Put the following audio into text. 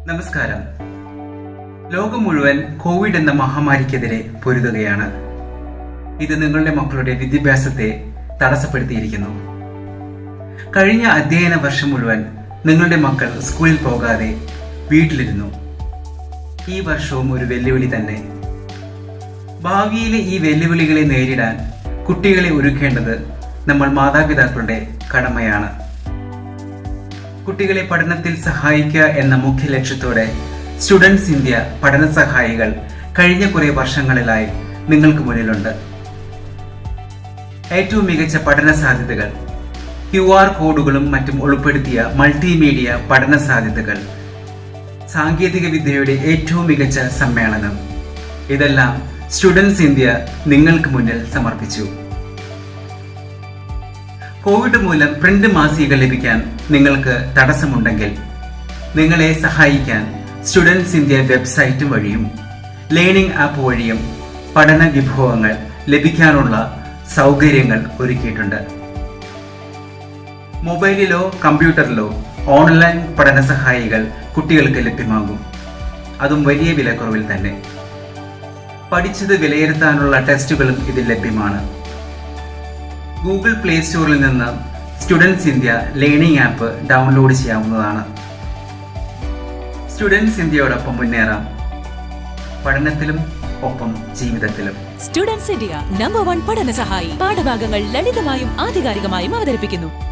നമസ്കാരം ലോകം മുഴുവൻ കോവിഡ് എന്ന മഹാമാരിക്കെതിരെ പൊരുതുകയാണ് ഇത് നിങ്ങളുടെ മക്കളുടെ വിദ്യാഭ്യാസത്തെ തടസ്സപ്പെടുത്തിയിരിക്കുന്നു കഴിഞ്ഞ അധ്യയന വർഷം മുഴുവൻ നിങ്ങളുടെ മക്കൾ സ്കൂളിൽ പോകാതെ വീട്ടിലിരുന്നു ഈ വർഷവും ഒരു വെല്ലുവിളി തന്നെ ഭാവിയിലെ ഈ വെല്ലുവിളികളെ നേരിടാൻ കുട്ടികളെ ഒരുക്കേണ്ടത് നമ്മൾ മാതാപിതാക്കളുടെ കടമയാണ് കുട്ടികളെ പഠനത്തിൽ സഹായിക്കുക എന്ന മുഖ്യ ലക്ഷ്യത്തോടെ സ്റ്റുഡൻസ് ഇന്ത്യ പഠന സഹായികൾ കഴിഞ്ഞ കുറെ വർഷങ്ങളിലായി നിങ്ങൾക്ക് മുന്നിലുണ്ട് ഏറ്റവും മികച്ച പഠന സാധ്യതകൾ ക്യു ആർ കോഡുകളും മറ്റും ഉൾപ്പെടുത്തിയ മൾട്ടിമീഡിയ പഠന സാധ്യതകൾ സാങ്കേതിക വിദ്യയുടെ ഏറ്റവും മികച്ച സമ്മേളനം ഇതെല്ലാം സ്റ്റുഡൻസ് ഇന്ത്യ നിങ്ങൾക്ക് മുന്നിൽ സമർപ്പിച്ചു കോവിഡ് മൂലം പ്രിന്റ് മാസികകൾ ലഭിക്കാൻ നിങ്ങൾക്ക് തടസ്സമുണ്ടെങ്കിൽ നിങ്ങളെ സഹായിക്കാൻ സ്റ്റുഡൻസ് ഇന്ത്യ വെബ്സൈറ്റ് വഴിയും ലേണിംഗ് ആപ്പ് വഴിയും പഠന വിഭവങ്ങൾ ലഭിക്കാനുള്ള സൗകര്യങ്ങൾ ഒരുക്കിയിട്ടുണ്ട് മൊബൈലിലോ കമ്പ്യൂട്ടറിലോ ഓൺലൈൻ പഠന സഹായികൾ കുട്ടികൾക്ക് ലഭ്യമാകും അതും വലിയ വിലക്കുറവിൽ തന്നെ പഠിച്ചത് വിലയിരുത്താനുള്ള ടെസ്റ്റുകളും ഇതിൽ ലഭ്യമാണ് ഗൂഗിൾ പ്ലേ സ്റ്റോറിൽ നിന്ന് students India learning app download ചെയ്യാവുന്നതാണ് സ്റ്റുഡൻസ് ഇന്ത്യയോടൊപ്പം മുന്നേറാം പഠനത്തിലും ഒപ്പം ജീവിതത്തിലും സ്റ്റുഡൻസ് ഇന്ത്യ നമ്പർ വൺ പഠന സഹായി പാഠഭാഗങ്ങൾ ലളിതമായും ആധികാരികമായും അവതരിപ്പിക്കുന്നു